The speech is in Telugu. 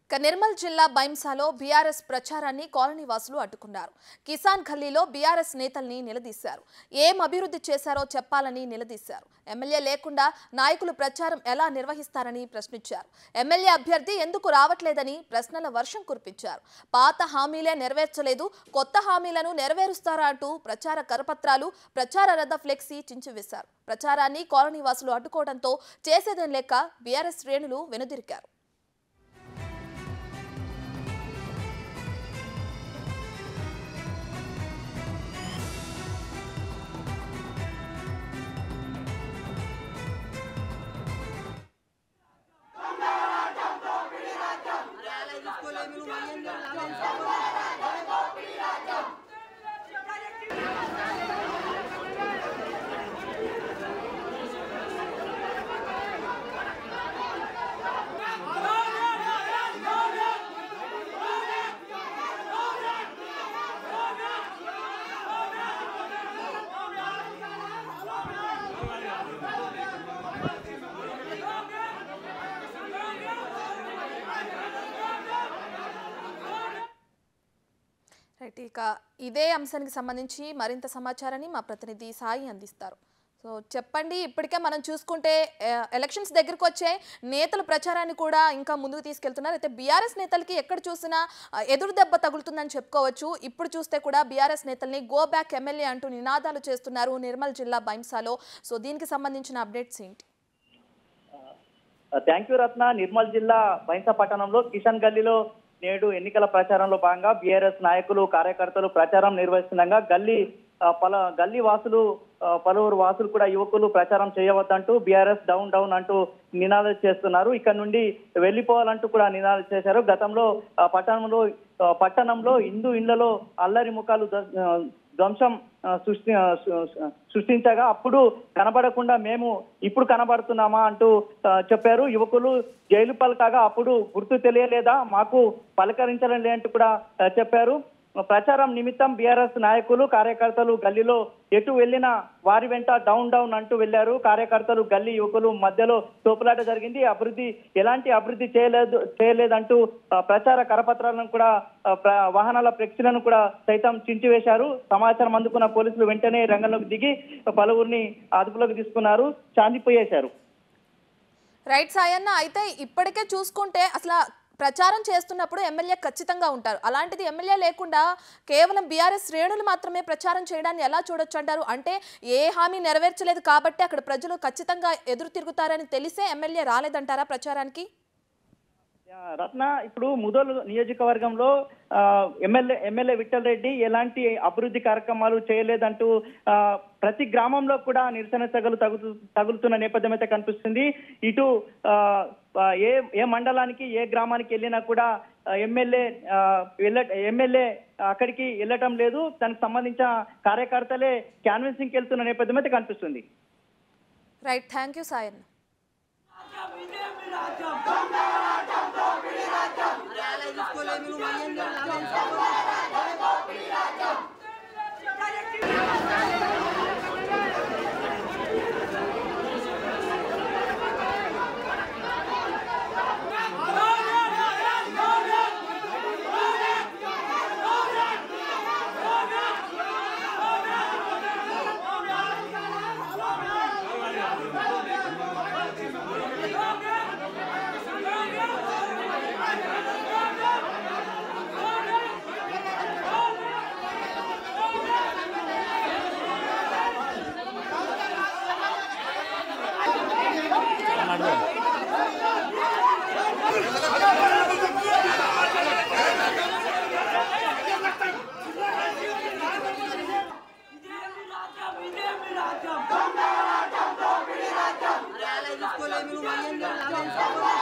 ఇక నిర్మల్ జిల్లా బైంసాలో బీఆర్ఎస్ ప్రచారాన్ని కాలనీ వాసులు అడ్డుకున్నారు కిసాన్ ఖల్లీలో బీఆర్ఎస్ నేతల్ని నిలదీశారు ఏం అభివృద్ధి చేశారో చెప్పాలని నిలదీశారు ఎమ్మెల్యే లేకుండా నాయకులు ప్రచారం ఎలా నిర్వహిస్తారని ప్రశ్నించారు ఎమ్మెల్యే అభ్యర్థి ఎందుకు రావట్లేదని ప్రశ్నల వర్షం కురిపించారు పాత హామీలే నెరవేర్చలేదు కొత్త హామీలను నెరవేరుస్తారా అంటూ ప్రచార కరపత్రాలు ప్రచార రథ ఫ్లెక్సీ చించివేశారు ప్రచారాన్ని కాలనీ వాసులు అడ్డుకోవడంతో చేసేదేం లేక బీఆర్ఎస్ శ్రేణులు వెనుదిరికారు రైట్ ఇక ఇదే అంశానికి సంబంధించి మరింత సమాచారాన్ని మా ప్రతినిధి సాయి అందిస్తారు సో చెప్పండి ఇప్పటికే మనం చూసుకుంటే ఆ, ఎలక్షన్స్ దగ్గరకు వచ్చే నేతల ప్రచారాన్ని కూడా ఇంకా ముందుకు తీసుకెళ్తున్నారు అయితే బీఆర్ఎస్ నేతలకి ఎక్కడ చూసినా ఆ, ఎదురు దెబ్బ తగులుతుందని చెప్పుకోవచ్చు ఇప్పుడు చూస్తే కూడా బీఆర్ఎస్ నేతల్ని గో బ్యాక్ ఎమ్మెల్యే అంటూ నినాదాలు చేస్తున్నారు నిర్మల్ జిల్లా బైంసాలో సో దీనికి సంబంధించిన అప్డేట్స్ ఏంటి థ్యాంక్ యూ రత్న నిర్మల్ జిల్లా బైంసా పట్టణంలో కిషన్ గల్లీలో నేడు ఎన్నికల ప్రచారంలో భాగంగా బీఆర్ఎస్ నాయకులు కార్యకర్తలు ప్రచారం నిర్వహిస్తుండగా గల్లీ ఆ, పల గల్లీ వాసులు ఆ, పలువురు వాసులు కూడా యువకులు ప్రచారం చేయవద్దంటూ బీఆర్ఎస్ డౌన్ డౌన్ అంటూ నినాదాలు చేస్తున్నారు ఇక్కడ నుండి వెళ్లిపోవాలంటూ కూడా నినాదాలు చేశారు గతంలో ఆ, పట్టణంలో ఆ, పట్టణంలో హిందూ ఇళ్లలో అల్లరి ముఖాలు ద- ఆ, ధ్వంసం ఆ, సృష్టి ఆ, సృ- సృ- సృష్టించగా అప్పుడు కనబడకుండా మేము ఇప్పుడు కనబడుతున్నామా అంటూ ఆ, చెప్పారు యువకులు జైలు పలకగా అప్పుడు గుర్తు తెలియలేదా మాకు పలకరించడం లేదంటూ కూడా ఆ, చెప్పారు ప్రచారం నిమిత్తం బీఆర్ఎస్ నాయకులు కార్యకర్తలు గల్లీలో ఎటు వెళ్ళినా వారి వెంట డౌన్ డౌన్ అంటూ వెళ్లారు కార్యకర్తలు గల్లీ యువకులు మధ్యలో తోపులాట జరిగింది అభివృద్ధి ఎలాంటి అభివృద్ధి చేయలేదు చేయలేదంటూ ఆ, ప్రచార కరపత్రాలను కూడా ఆ, ప్ర- వాహనాల ఫ్లెక్సీలను కూడా సైతం చించివేశారు సమాచారం అందుకున్న పోలీసులు వెంటనే రంగంలోకి దిగి పలువురిని అదుపులోకి తీసుకున్నారు శాంతిపోయేశారు రైట్ సాయన్న అయితే ఇప్పటికే చూసుకుంటే అసలు ప్రచారం చేస్తున్నప్పుడు ఎమ్మెల్యే ఖచ్చితంగా ఉంటారు అలాంటిది ఎమ్మెల్యే లేకుండా కేవలం బీఆర్ఎస్ శ్రేణులు మాత్రమే ప్రచారం చేయడాన్ని ఎలా చూడొచ్చు అంటారు అంటే ఏ హామీ నెరవేర్చలేదు కాబట్టి అక్కడ ప్రజలు ఖచ్చితంగా ఎదురు తిరుగుతారని తెలిసే ఎమ్మెల్యే రాలేదంటారా ప్రచారానికి యా, రత్న ఇప్పుడు ముదోలు నియోజకవర్గంలో ఆ, ఎమ్మెల్యే ఎమ్మెల్యే విఠల్ రెడ్డి ఎలాంటి అభివృద్ధి కార్యక్రమాలు చేయలేదంటూ ఆ, ప్రతి గ్రామంలో కూడా నిరసన తెగలు తగులు తగులుతున్న నేపథ్యం అయితే కనిపిస్తుంది ఇటు ఆ, ఆ, ఏ ఏ మండలానికి ఏ గ్రామానికి వెళ్ళినా కూడా ఆ, ఎమ్మెల్యే ఆ, వెళ్ళ ఎమ్మెల్యే అక్కడికి వెళ్ళటం లేదు దానికి సంబంధించిన కార్యకర్తలే క్యాన్వెన్సింగ్కి వెళ్తున్న నేపథ్యం అయితే కనిపిస్తుంది right thank you Sayanna Real, I just call him, you know,